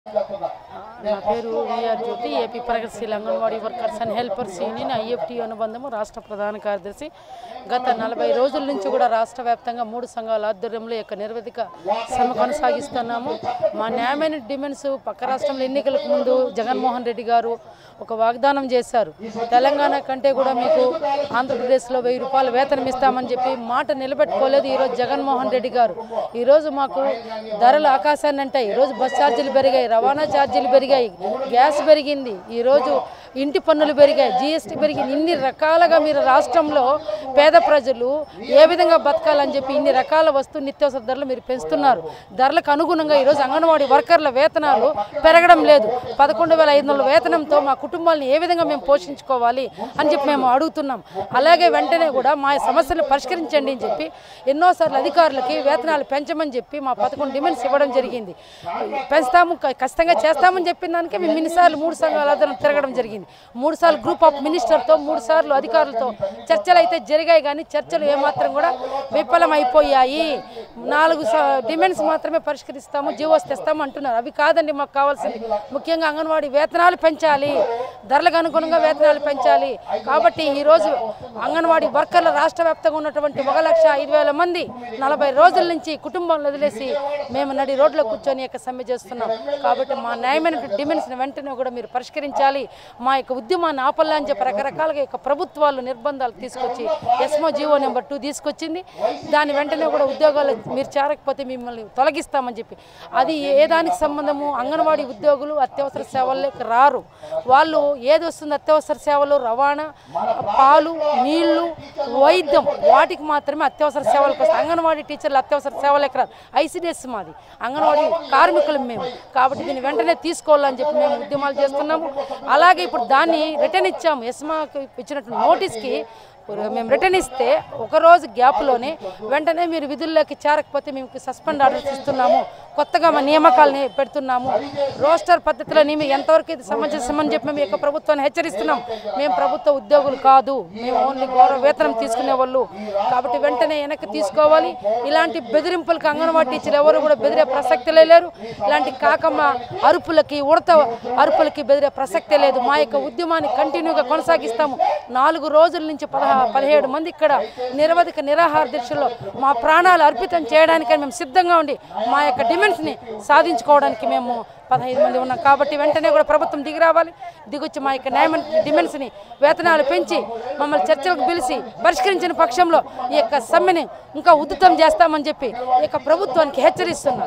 నా పేరు VR Jyothi AP ప్రగతిశీల anganwadi workers and helpers union IFT అనుబంధము రాష్ట్ర ప్రధాన కార్యదర్శి గత నలభై రోజుల నుంచి కూడా రాష్ట్ర వ్యాప్తంగా మూడు సంఘాల ఆధ్వర్యంలో యొక్క నిరవధిక సమ్మె కొనసాగిస్తున్నాము మా న్యాయమైన డిమాండ్స్ పక్క రాష్ట్రంలో ఎన్నికలకు ముందు జగన్మోహన్ రెడ్డి గారు ఒక వాగ్దానం చేశారు తెలంగాణ కంటే కూడా మీకు ఆంధ్రప్రదేశ్లో వెయ్యి రూపాయలు వేతనం ఇస్తామని చెప్పి మాట నిలబెట్టుకోలేదు ఈరోజు జగన్మోహన్ రెడ్డి గారు ఈరోజు మాకు ధరలు ఆకాశాన్ని అంటాయి ఈరోజు బస్ ఛార్జీలు పెరిగాయి రవాణా ఛార్జీలు పెరిగాయి గ్యాస్ పెరిగింది ఈరోజు ఇంటి పన్నులు పెరిగాయి జీఎస్టీ పెరిగింది ఇన్ని రకాలుగా మీరు రాష్ట్రంలో పేద ప్రజలు ఏ విధంగా బతకాలని చెప్పి ఇన్ని రకాల వస్తు నిత్యావసర ధరలు మీరు పెంచుతున్నారు ధరలకు అనుగుణంగా ఈరోజు అంగన్వాడీ వర్కర్ల వేతనాలు పెరగడం లేదు పదకొండు వేల ఐదు వందల వేతనంతో మా కుటుంబాలను ఏ విధంగా మేము పోషించుకోవాలి అని చెప్పి మేము అడుగుతున్నాం అలాగే వెంటనే కూడా మా సమస్యలు పరిష్కరించండి అని చెప్పి ఎన్నోసార్లు అధికారులకి వేతనాలు పెంచమని చెప్పి మా పదకొండు డిమాండ్స్ ఇవ్వడం జరిగింది పెంచుతాము క- ఖచ్చితంగా చేస్తామని చెప్పిన దానికే మేము ఇన్నిసార్లు మూడు సంఘాల ఆధ్వర్యంలో తిరగడం జరిగింది మూడు సార్లు గ్రూప్ ఆఫ్ మినిస్టర్తో మూడు సార్లు అధికారులతో చర్చలు అయితే జరిగాయి కానీ చర్చలు ఏమాత్రం కూడా విఫలమైపోయాయి నాలుగు స- డిమాండ్స్ మాత్రమే పరిష్కరిస్తాము జీవోస్ తెస్తాము అంటున్నారు అవి కాదండి మాకు కావాల్సింది ముఖ్యంగా అంగన్వాడీ వేతనాలు పెంచాలి ధరలకు అనుగుణంగా వేతనాలు పెంచాలి కాబట్టి ఈరోజు అంగన్వాడీ వర్కర్ల రాష్ట్ర వ్యాప్తంగా ఉన్నటువంటి ఒక లక్ష ఐదు వేల మంది నలభై రోజుల నుంచి కుటుంబాలను వదిలేసి మేము నడి రోడ్లో కూర్చొని యొక్క సమ్మె చేస్తున్నాం కాబట్టి మా న్యాయమైన డిమాండ్స్ని వెంటనే కూడా మీరు పరిష్కరించాలి మా యొక్క ఉద్యమాన్ని ఆపాలని చెప్పి రకరకాలుగా యొక్క ప్రభుత్వాలు నిర్బంధాలు తీసుకొచ్చి ఎస్మో జీవో నెంబర్ టూ తీసుకొచ్చింది దాని వెంటనే కూడా ఉద్యోగాలు మీరు చేరకపోతే మిమ్మల్ని తొలగిస్తామని చెప్పి అది ఏ దానికి సంబంధము అంగన్వాడీ ఉద్యోగులు అత్యవసర సేవల్లోకి రారు వాళ్ళు ఏది వస్తుంది అత్యవసర సేవలు రవాణా పాలు నీళ్లు వైద్యం వాటికి మాత్రమే అత్యవసర సేవలకు వస్తాయి అంగన్వాడీ టీచర్లు అత్యవసర సేవలకు రారు ఐసిడిఎస్ మాది అంగన్వాడీ కార్మికులు మేము కాబట్టి దీన్ని వెంటనే తీసుకోవాలని చెప్పి మేము ఉద్యమాలు చేస్తున్నాము అలాగే ఇప్పుడు దాన్ని రిటర్న్ ఇచ్చాము ఎస్మాకు ఇచ్చినట్టు నోటీస్కి మేము రిటర్న్ ఇస్తే ఒక రోజు గ్యాప్లోనే వెంటనే మీరు విధుల్లోకి చేరకపోతే మేము సస్పెండ్ ఆర్డర్స్ ఇస్తున్నాము కొత్తగా మా నియామకాలని పెడుతున్నాము రోస్టర్ పద్ధతిలో నియమి ఎంతవరకు ఇది సమంజసమని చెప్పి మేము ఈ యొక్క ప్రభుత్వాన్ని హెచ్చరిస్తున్నాం మేము ప్రభుత్వ ఉద్యోగులు కాదు మేము ఓన్లీ గౌరవ వేతనం తీసుకునే వాళ్ళు కాబట్టి వెంటనే వెనక్కి తీసుకోవాలి ఇలాంటి బెదిరింపులకు అంగన్వాడీ టీచర్లు ఎవరు కూడా బెదిరే ప్రసక్తి లేరు ఇలాంటి కాకమ్మ అరుపులకి ఉడత అరుపులకి బెదిరే ప్రసక్తే లేదు మా యొక్క ఉద్యమాన్ని కంటిన్యూగా కొనసాగిస్తాము నాలుగు రోజుల నుంచి పదహా పదిహేడు మంది ఇక్కడ నిరవధిక నిరాహార దీక్షల్లో మా ప్రాణాలు అర్పితం చేయడానికి మేము సిద్ధంగా ఉండి మా యొక్క డిమాండ్స్ని సాధించుకోవడానికి మేము పదహైదు మంది ఉన్నాం కాబట్టి వెంటనే కూడా ప్రభుత్వం దిగి రావాలి దిగొచ్చి మా యొక్క న్యాయ డిమాండ్స్ని వేతనాలు పెంచి మమ్మల్ని చర్చలకు పిలిచి పరిష్కరించిన పక్షంలో ఈ యొక్క సమ్మెని ఇంకా ఉద్ధృతం చేస్తామని చెప్పి ఈ యొక్క ప్రభుత్వానికి హెచ్చరిస్తున్నాం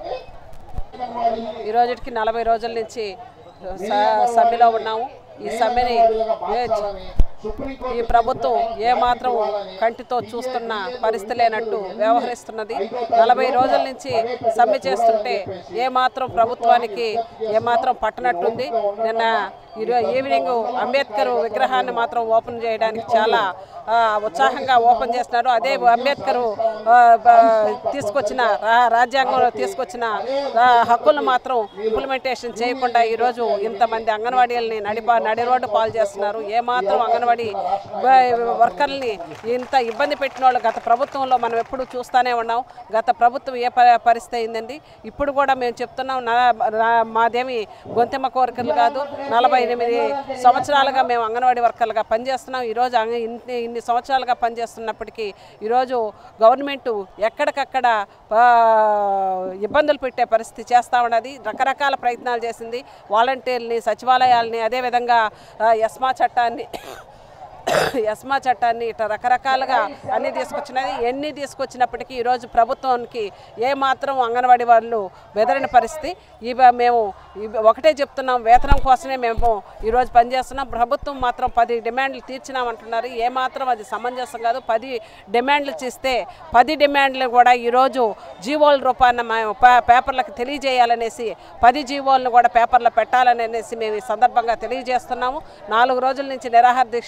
ఈ రోజుకి నలభై రోజుల నుంచి స- సమ్మెలో ఉన్నాము ఈ సమ్మెని ఏ- ఈ ప్రభుత్వం ఏమాత్రం కంటితో చూస్తున్న పరిస్థితి లేనట్టు వ్యవహరిస్తున్నది నలభై రోజుల నుంచి సమ్మె చేస్తుంటే ఏమాత్రం ప్రభుత్వానికి ఏమాత్రం పట్టనట్టుంది నిన్న ఈరో ఈవినింగ్ అంబేద్కర్ విగ్రహాన్ని మాత్రం ఓపెన్ చేయడానికి చాలా ఆ, ఉత్సాహంగా ఓపెన్ చేస్తున్నారు అదే అంబేద్కర్ ఆ, బ- తీసుకొచ్చిన రా- రాజ్యాంగంలో తీసుకొచ్చిన ఆ, హక్కులను మాత్రం ఇంప్లిమెంటేషన్ చేయకుండా ఈరోజు ఇంతమంది అంగన్వాడీలని నడిపా నడి రోడ్డు పాలు చేస్తున్నారు ఏమాత్రం అంగన్వాడీ బ- వర్కర్లని ఇంత ఇబ్బంది పెట్టిన వాళ్ళు గత ప్రభుత్వంలో మనం ఎప్పుడు చూస్తూనే ఉన్నాం గత ప్రభుత్వం ఏ ప- పరిస్థితి అయిందండి ఇప్పుడు కూడా మేము చెప్తున్నాం నా- నా- మాదేమి గొంతెమ్మ కోరికలు కాదు నలభై ఎనిమిది సంవత్సరాలుగా మేము అంగన్వాడీ వర్కర్లుగా పనిచేస్తున్నాం ఈరోజు అంగ- ఇన్ని ఇన్ని సంవత్సరాలుగా పనిచేస్తున్నప్పటికీ ఈరోజు గవర్నమెంట్ ఎక్కడికక్కడ ఆ, ఇబ్బందులు పెట్టే పరిస్థితి చేస్తూ ఉన్నది రకరకాల ప్రయత్నాలు చేసింది వాలంటీర్ని సచివాలయాల్ని అదేవిధంగా ఆ, ఎస్మా చట్టాన్ని ఎస్మా చట్టాన్ని ఇట్లా రకరకాలుగా అన్ని తీసుకొచ్చినది ఎన్ని తీసుకొచ్చినప్పటికీ ఈరోజు ప్రభుత్వానికి ఏమాత్రం అంగన్వాడీ వాళ్ళు బెదరని పరిస్థితి ఇవ మేము ఇవి ఒకటే చెప్తున్నాం వేతనం కోసమే మేము ఈరోజు పనిచేస్తున్నాం ప్రభుత్వం మాత్రం పది డిమాండ్లు తీర్చినామంటున్నారు ఏమాత్రం అది సమంజసం కాదు పది డిమాండ్లు చేస్తే పది డిమాండ్లు కూడా ఈరోజు జీవోల రూపాన మేము పే- పేపర్లకు తెలియజేయాలనేసి పది జీవోలను కూడా పేపర్లో పెట్టాలని అనేసి మేము ఈ సందర్భంగా తెలియజేస్తున్నాము నాలుగు రోజుల నుంచి నిరాహార దీక్షలలో ఉన్నాం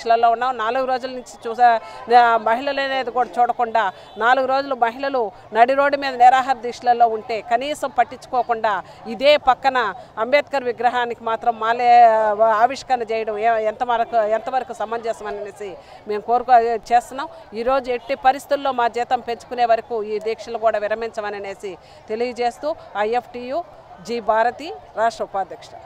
ఉన్నాం నాలుగు రోజుల నుంచి చూసా ఆ, మహిళలు అనేది కూడా చూడకుండా నాలుగు రోజులు మహిళలు నడి రోడ్డు మీద నిరాహార దీక్షలలో ఉంటే కనీసం పట్టించుకోకుండా ఇదే పక్కన అంబేద్కర్ విగ్రహానికి మాత్రం మాలే ఆవిష్కరణ చేయడం ఏ- ఎంతవరకు ఎంతవరకు సమంజసం అనేసి మేము కోరుకో చేస్తున్నాం ఈరోజు ఎట్టి పరిస్థితుల్లో మా జీతం పెంచుకునే వరకు ఈ దీక్షలు కూడా విరమించమని అనేసి తెలియజేస్తూ ఐఎఫ్టియు జి భారతి రాష్ట్ర ఉపాధ్యక్షుడు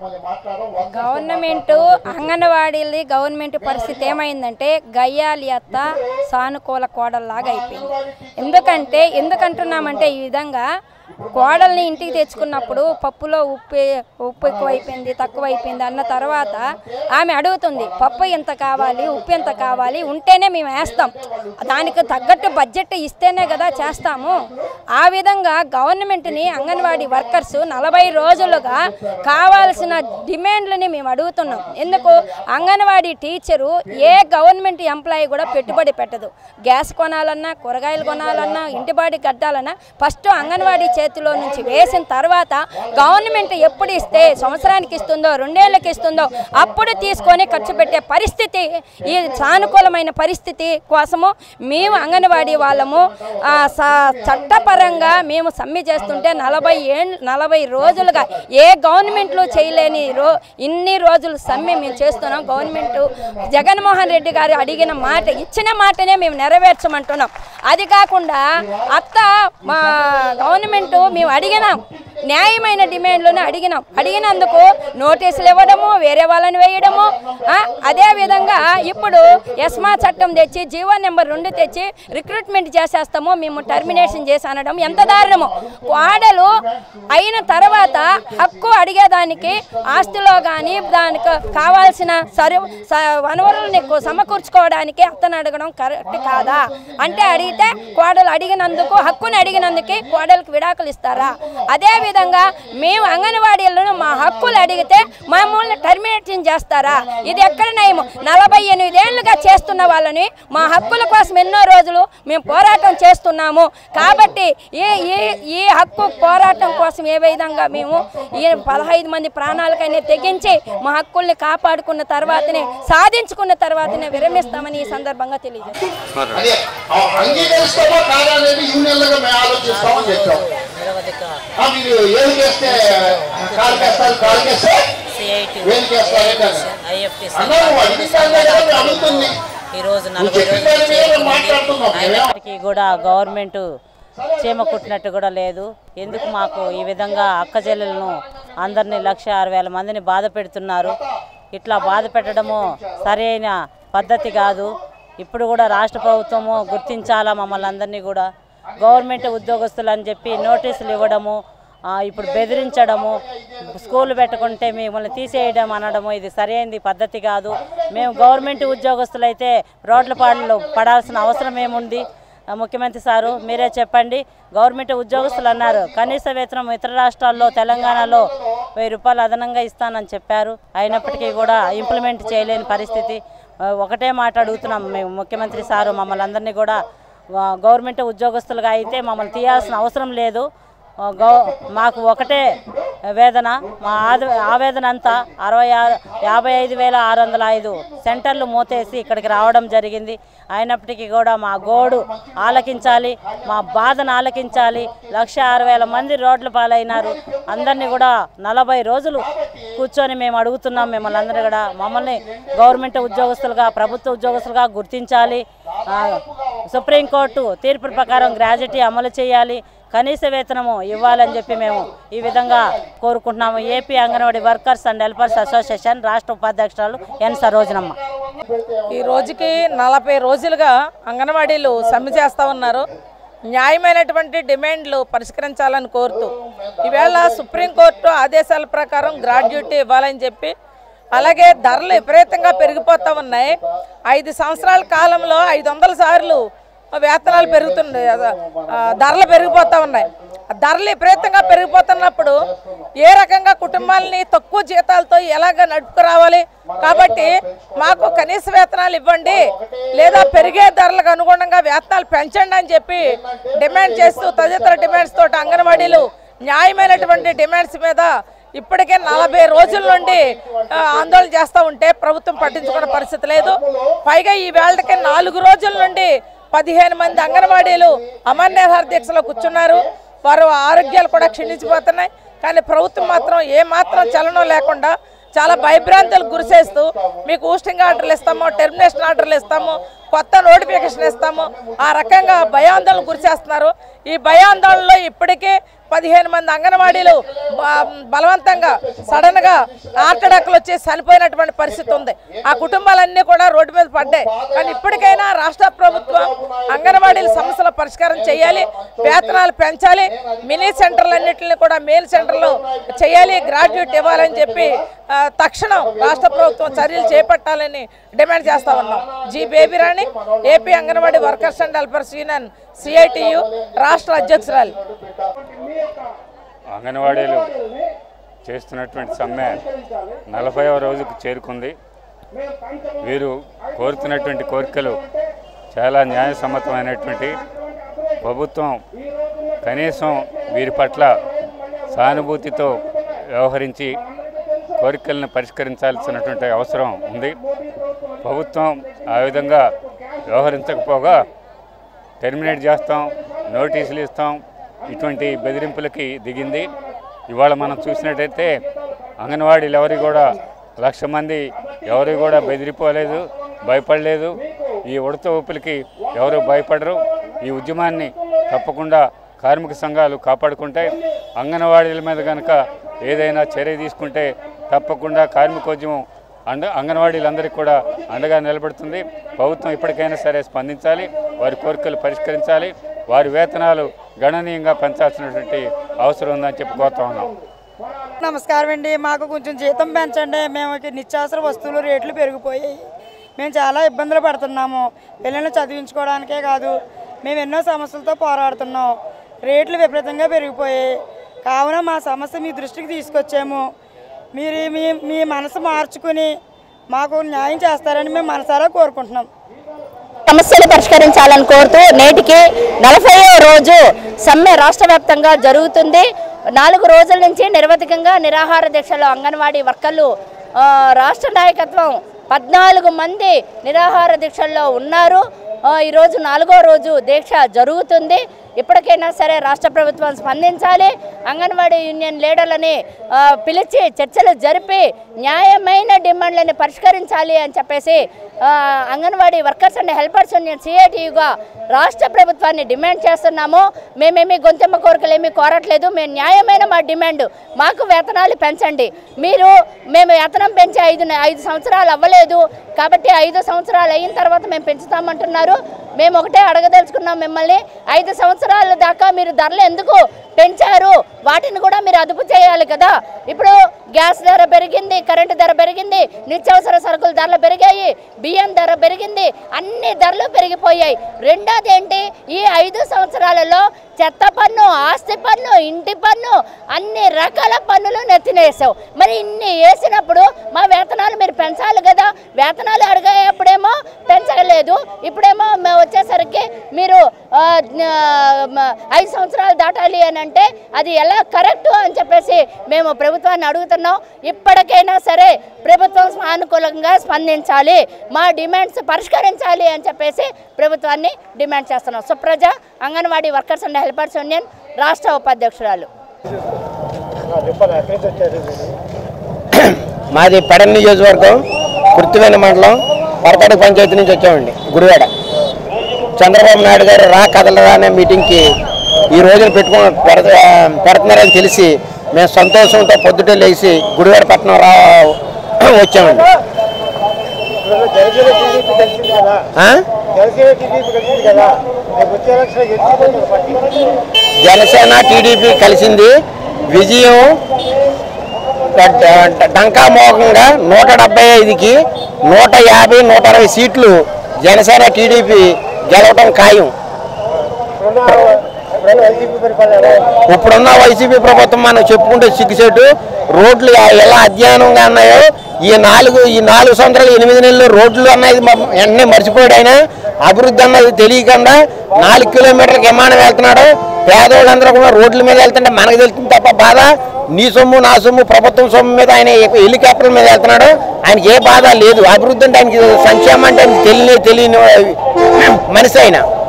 గవర్నమెంట్ అంగన్వాడీలది గవర్నమెంట్ పరిస్థితి ఏమైందంటే గయ్యాలి అత్త సానుకూల కోడల్లాగా అయిపోయింది ఎందుకంటే ఎందుకంటున్నామంటే ఈ విధంగా కోడల్ని ఇంటికి తెచ్చుకున్నప్పుడు పప్పులో ఉప్పు ఉప్పు ఎక్కువ అయిపోయింది తక్కువ అయిపోయింది అన్న తర్వాత ఆమె అడుగుతుంది పప్పు ఎంత కావాలి ఉప్పు ఎంత కావాలి ఉంటేనే మేము వేస్తాం దానికి తగ్గట్టు బడ్జెట్ ఇస్తేనే కదా చేస్తాము ఆ విధంగా గవర్నమెంట్ని అంగన్వాడీ వర్కర్స్ నలభై రోజులుగా కావాల్సిన డిమాండ్లని మేము అడుగుతున్నాం ఎందుకు అంగన్వాడీ టీచరు ఏ గవర్నమెంట్ ఎంప్లాయీ కూడా పెట్టుబడి పెట్టదు గ్యాస్ కొనాలన్నా కూరగాయలు కొనాలన్నా ఇంటి బాడి కట్టాలన్నా ఫస్ట్ అంగన్వాడీ చేతిలో నుంచి వేసిన తర్వాత గవర్నమెంట్ ఎప్పుడు ఇస్తే సంవత్సరానికి ఇస్తుందో రెండేళ్ళకి ఇస్తుందో అప్పుడు తీసుకొని ఖర్చు పెట్టే పరిస్థితి ఈ సానుకూలమైన పరిస్థితి కోసము మేము అంగన్వాడీ వాళ్ళము ఆ, స- చట్టపరంగా మేము సమ్మె చేస్తుంటే నలభై ఏళ్ళు నలభై రోజులుగా ఏ గవర్నమెంట్లో చేయలేని రో ఇన్ని రోజులు సమ్మె మేము చేస్తున్నాం గవర్నమెంట్ జగన్మోహన్ రెడ్డి గారు అడిగిన మాట ఇచ్చిన మాటనే మేము నెరవేర్చమంటున్నాం అది కాకుండా అత్త మా గవర్నమెంట్ మేము అడిగినాం న్యాయమైన డిమాండ్లను అడిగినాం అడిగినందుకు నోటీసులు ఇవ్వడము వేరే వాళ్ళని వేయడము ఆ, అదే విధంగా ఇప్పుడు ఎస్మా చట్టం తెచ్చి జీవో నెంబర్ రెండు తెచ్చి రిక్రూట్మెంట్ చేసేస్తాము మేము టర్మినేషన్ చేసి అనడం ఎంత దారుణము వాడలు అయిన తర్వాత హక్కు అడిగేదానికి ఆస్తిలో కానీ దానికి కావాల్సిన సరు స- వనరుల్ని కు- సమకూర్చుకోవడానికి అతను అడగడం కరెక్ట్ కాదా అంటే అడిగితే కోడలు అడిగినందుకు హక్కుని అడిగినందుకు కోడలకు విడాకులు ఇస్తారా అదే విధంగా మేము అంగన్వాడీలను మా హక్కులు అడిగితే మమ్మల్ని టర్మినేషన్ చేస్తారా ఇది ఎక్కడ నయము నలభై ఎనిమిదేళ్లుగా చేస్తున్న వాళ్ళని మా హక్కుల కోసం ఎన్నో రోజులు మేము పోరాటం చేస్తున్నాము కాబట్టి ఈ ఈ ఈ హక్కు పోరాటం కోసం ఏ విధంగా మేము ఈ పదహైదు మంది ప్రాణాలకైనా తెగించి మా హక్కుల్ని కాపాడుకున్న తర్వాతనే సాధించుకున్న తర్వాతనే విరమిస్తామని ఈ సందర్భంగా తెలియజేస్తాం అదే ఆ అంగీకరిస్తామో కాదా అనేది యూనియన్లుగా మేము ఆలోచిస్తామని చెప్పాం ఆ, మీరు ఏది చేస్తే కాలు కేస్తారు కాలు చేస్తే వేలు కేస్తారు ఐఎఫ్టీ అన్నాము అడిగిస్తానే కదా మేము అడుగుతుంది ఈరోజు నువ్వు నలభై చెప్పిన రోజులు దాని మీద మాట్లాడుతున్నాం మేమేం అయినప్పటికీ కూడా గవర్నమెంట్ చీమ కుట్టినట్టు కూడా లేదు ఎందుకు మాకు ఈ విధంగా అక్క చెల్లెలను అందరినీ లక్ష ఆరు వేల మందిని బాధ పెడుతున్నారు ఇట్లా బాధ పెట్టడము సరైన పద్ధతి కాదు ఇప్పుడు కూడా రాష్ట్ర ప్రభుత్వము గుర్తించాలా మమ్మల్ని అందరినీ కూడా గవర్నమెంట్ ఉద్యోగస్తులు అని చెప్పి నోటీసులు ఇవ్వడము ఆ, ఇప్పుడు బెదిరించడము స్కూల్ పెట్టుకుంటే మిమ్మల్ని తీసేయడం అనడము ఇది సరైనది పద్ధతి కాదు మేము గవర్నమెంట్ ఉద్యోగస్తులైతే రోడ్ల పాటలు పడాల్సిన అవసరం ఏముంది ఆ, ముఖ్యమంత్రి సారు మీరే చెప్పండి గవర్నమెంట్ ఉద్యోగస్తులు అన్నారు కనీస వేతనం ఇతర రాష్ట్రాల్లో తెలంగాణలో వెయ్యి రూపాయలు అదనంగా ఇస్తానని చెప్పారు అయినప్పటికీ కూడా ఇంప్లిమెంట్ చేయలేని పరిస్థితి ఆ, ఒకటే మాట అడుగుతున్నాం మేము ముఖ్యమంత్రి సారు మమ్మల్ని అందరినీ కూడా ఆ, గవర్నమెంట్ ఉద్యోగస్తులుగా అయితే మమ్మల్ని తీయాల్సిన అవసరం లేదు ఆ, గౌ మాకు ఒకటే వేదన మా ఆద ఆవేదన అంతా అరవై ఆరు యాభై ఐదు వేల ఆరు వందల ఐదు సెంటర్లు మూతేసి ఇక్కడికి రావడం జరిగింది అయినప్పటికీ కూడా మా గోడు ఆలకించాలి మా బాధను ఆలకించాలి లక్ష ఆరు వేల మంది రోడ్ల పాలైనారు అందరినీ కూడా నలభై రోజులు కూర్చొని మేము అడుగుతున్నాం మిమ్మల్ని అందరూ కూడా మమ్మల్ని గవర్నమెంట్ ఉద్యోగస్తులుగా ప్రభుత్వ ఉద్యోగస్తులుగా గుర్తించాలి ఆ, సుప్రీంకోర్టు తీర్పు ప్రకారం గ్రాడ్యుటీ అమలు చేయాలి కనీస వేతనము ఇవ్వాలని చెప్పి మేము ఈ విధంగా కోరుకుంటున్నాము AP anganwadi workers and helpers association రాష్ట్ర ఉపాధ్యక్షురాలు ఎన్ సరోజనమ్మ ఈ రోజుకి నలభై రోజులుగా అంగన్వాడీలు సమ్మె చేస్తూ ఉన్నారు న్యాయమైనటువంటి డిమాండ్లు పరిష్కరించాలని కోరుతూ ఈవేళ సుప్రీంకోర్టు ఆదేశాల ప్రకారం గ్రాడ్యుటీ ఇవ్వాలని చెప్పి అలాగే ధరలు విపరీతంగా పెరిగిపోతూ ఉన్నాయి ఐదు సంవత్సరాల కాలంలో ఐదు వందల సార్లు వేతనాలు పెరుగుతున్నాయి ఆ, ధరలు పెరిగిపోతూ ఉన్నాయి ఆ ధరలు విపరీతంగా పెరిగిపోతున్నప్పుడు ఏ రకంగా కుటుంబాలని తక్కువ జీతాలతో ఎలాగ నడుపుకురావాలి కాబట్టి మాకు కనీస వేతనాలు ఇవ్వండి లేదా పెరిగే ధరలకు అనుగుణంగా వేతనాలు పెంచండి అని చెప్పి డిమాండ్ చేస్తూ తదితర డిమాండ్స్ తోటి అంగన్వాడీలు న్యాయమైనటువంటి డిమాండ్స్ మీద ఇప్పటికే నలభై రోజుల నుండి ఆ, ఆందోళన చేస్తూ ఉంటే ప్రభుత్వం పట్టించుకున్న పరిస్థితి లేదు పైగా ఈ వేళకి నాలుగు రోజుల నుండి పదిహేను మంది అంగన్వాడీలు అమర్నాథ దీక్షలో కూర్చున్నారు వారు ఆరోగ్యాలు కూడా క్షీణించిపోతున్నాయి కానీ ప్రభుత్వం మాత్రం ఏ మాత్రం చలనం లేకుండా చాలా భయభ్రాంతులకు గురిసేస్తూ మీకు ఊస్టింగ్ ఆర్డర్లు ఇస్తాము టెర్మినేషన్ ఆర్డర్లు ఇస్తాము కొత్త నోటిఫికేషన్ ఇస్తాము ఆ రకంగా భయాందోళన గురిచేస్తున్నారు ఈ భయాందోళనలో ఇప్పటికే పదిహేను మంది అంగన్వాడీలు బ- బలవంతంగా సడన్ గా హార్ట్ అటాక్లు వచ్చి చనిపోయినటువంటి పరిస్థితి ఉంది ఆ కుటుంబాలన్నీ కూడా రోడ్డు మీద పడ్డాయి కానీ ఇప్పటికైనా రాష్ట్ర ప్రభుత్వం అంగన్వాడీల సమస్యల పరిష్కారం చేయాలి వేతనాలు పెంచాలి మినీ సెంటర్లన్నింటినీ కూడా మెయిన్ సెంటర్లో చేయాలి గ్రాడ్యుయేట్ ఇవ్వాలని చెప్పి ఆ, తక్షణం రాష్ట్ర ప్రభుత్వం చర్యలు చేపట్టాలని డిమాండ్ చేస్తా ఉన్నాం G Babyrani AP anganwadi workers and helpers union CITU రాష్ట్ర అధ్యక్షురాలు అంగన్వాడీలు చేస్తున్నటువంటి సమ్మె నలభైవ రోజుకు చేరుకుంది వీరు కోరుతున్నటువంటి కోరికలు చాలా న్యాయసమ్మతమైనటువంటి ప్రభుత్వం కనీసం వీరి పట్ల సానుభూతితో వ్యవహరించి కోరికలను పరిష్కరించాల్సినటువంటి అవసరం ఉంది ప్రభుత్వం ఆ విధంగా వ్యవహరించకపోగా టెర్మినేట్ చేస్తాం నోటీసులు ఇస్తాం ఇటువంటి బెదిరింపులకి దిగింది ఇవాళ మనం చూసినట్టయితే అంగన్వాడీలు ఎవరి కూడా లక్ష మంది ఎవరు కూడా బెదిరిపోలేదు భయపడలేదు ఈ ఉడత ఊపులకి ఎవరు భయపడరు ఈ ఉద్యమాన్ని తప్పకుండా కార్మిక సంఘాలు కాపాడుకుంటాయి అంగన్వాడీల మీద కనుక ఏదైనా చర్య తీసుకుంటే తప్పకుండా కార్మికోద్యమం అండ అంగన్వాడీలందరికీ కూడా అండగా నిలబడుతుంది ప్రభుత్వం ఇప్పటికైనా సరే స్పందించాలి వారి కోరికలు పరిష్కరించాలి వారి వేతనాలు గణనీయంగా పెంచాల్సినటువంటి అవసరం ఉందని చెప్పి కోరుతా ఉన్నాం నమస్కారం అండి మాకు కొంచెం జీతం పెంచండి మేము ఇక నిత్యావసర వస్తువులు రేట్లు పెరిగిపోయాయి మేము చాలా ఇబ్బందులు పడుతున్నాము పిల్లల్ని చదివించుకోవడానికే కాదు మేము ఎన్నో సమస్యలతో పోరాడుతున్నాం రేట్లు విపరీతంగా పెరిగిపోయాయి కావున మా సమస్య మీ దృష్టికి తీసుకొచ్చాము మీరు మీ మీ మనసు మార్చుకుని మాకు న్యాయం చేస్తారని మేము మనసారా కోరుకుంటున్నాం సమస్యలు పరిష్కరించాలని కోరుతూ నేటికి నలభై రోజు సమ్మె రాష్ట్ర వ్యాప్తంగా జరుగుతుంది నాలుగు రోజుల నుంచి నిరవధికంగా నిరాహార దీక్షలో అంగన్వాడీ వర్కర్లు ఆ, రాష్ట్ర నాయకత్వం పద్నాలుగు మంది నిరాహార దీక్షల్లో ఉన్నారు ఆ, ఈరోజు నాలుగో రోజు దీక్ష జరుగుతుంది ఇప్పటికైనా సరే రాష్ట్ర ప్రభుత్వం స్పందించాలి అంగన్వాడీ యూనియన్ లీడర్లని ఆ, పిలిచి చర్చలు జరిపి న్యాయమైన డిమాండ్లని పరిష్కరించాలి అని చెప్పేసి ఆ, anganwadi workers and helpers union సిఐటియుగా రాష్ట్ర ప్రభుత్వాన్ని డిమాండ్ చేస్తున్నాము మేమేమి గొంతెమ్మ కోరికలు ఏమీ కోరట్లేదు మేము న్యాయమైన మా డిమాండ్ మాకు వేతనాలు పెంచండి మీరు మేము వేతనం పెంచి ఐదు నె- ఐదు సంవత్సరాలు అవ్వలేదు కాబట్టి ఐదు సంవత్సరాలు అయిన తర్వాత మేము పెంచుతామంటున్నారు మేము ఒకటే అడగదలుచుకున్నాం మిమ్మల్ని ఐదు సంవత్సరాల దాకా మీరు ధరలు ఎందుకు పెంచారు వాటిని కూడా మీరు అదుపు చేయాలి కదా ఇప్పుడు గ్యాస్ ధర పెరిగింది కరెంటు ధర పెరిగింది నిత్యావసర సరుకుల ధరలు పెరిగాయి బియ్యం ధర పెరిగింది అన్ని ధరలు పెరిగిపోయాయి రెండోది ఏంటి ఈ ఐదు సంవత్సరాలలో చెత్త పన్ను ఆస్తి పన్ను ఇంటి పన్ను అన్ని రకాల పన్నులు నెత్తినేసావు మరి ఇన్ని వేసినప్పుడు మా వేతనాలు మీరు పెంచాలి కదా వేతనాలు అడిగేప్పుడేమో పెంచలేదు ఇప్పుడేమో మ- వచ్చేసరికి మీరు ఆ, న- మ- ఐదు సంవత్సరాలు దాటాలి అని అంటే అది ఎలా కరెక్ట్ అని చెప్పేసి మేము ప్రభుత్వాన్ని అడుగుతున్నాం ఇప్పటికైనా సరే ప్రభుత్వం సానుకూలంగా స్పందించాలి మా డిమాండ్స్ పరిష్కరించాలి అని చెప్పేసి ప్రభుత్వాన్ని డిమాండ్ చేస్తున్నాం Supraja anganwadi workers and helpers union రాష్ట్ర ఉపాధ్యక్షురాలు మాది పెడన్ నియోజకవర్గం కుర్తివేన మండలం పరకాడు పంచాయతీ నుంచి వచ్చామండి గుడివాడ చంద్రబాబు నాయుడు గారు రా కదలరా అనే మీటింగ్కి ఈ రోజున పెట్టుకో పెడత పెడుతున్నారని తెలిసి మేము సంతోషంతో పొద్దుటే లేచి గుడివాడ పట్టణం రా వచ్చామండి ఆ? జనసేన టీడీపీ కలిసింది విజయం డ- డంకామోహంగా నూట డెబ్బై ఐదుకి నూట యాభై నూట అరవై సీట్లు జనసేన టీడీపీ గెలవటం ఖాయం ఇప్పుడున్న వైసీపీ ప్రభుత్వం మనం చెప్పుకుంటే సిగ్గుసేటు రోడ్లు ఎలా అధ్యయనంగా ఉన్నాయో ఈ నాలుగు ఈ నాలుగు సంవత్సరాలు ఎనిమిది నెలలు రోడ్లు అన్నది మ- వెంటనే మర్చిపోయాడు ఆయన అభివృద్ధి అన్నది తెలియకుండా నాలుగు కిలోమీటర్లకు విమానం వెళ్తున్నాడు పేదవాళ్ళందరూ కూడా రోడ్ల మీద వెళ్తుంటే మనకు తెలుస్తుంది తప్ప బాధ నీ సొమ్ము నా సొమ్ము ప్రభుత్వం సొమ్ము మీద ఆయన హెలికాప్టర్ల మీద వెళ్తున్నాడు ఆయనకి ఏ బాధ లేదు అభివృద్ధి అంటే ఆయనకి సంక్షేమం అంటే ఆయనకి తెలియని తెలియని మనిషి ఆయన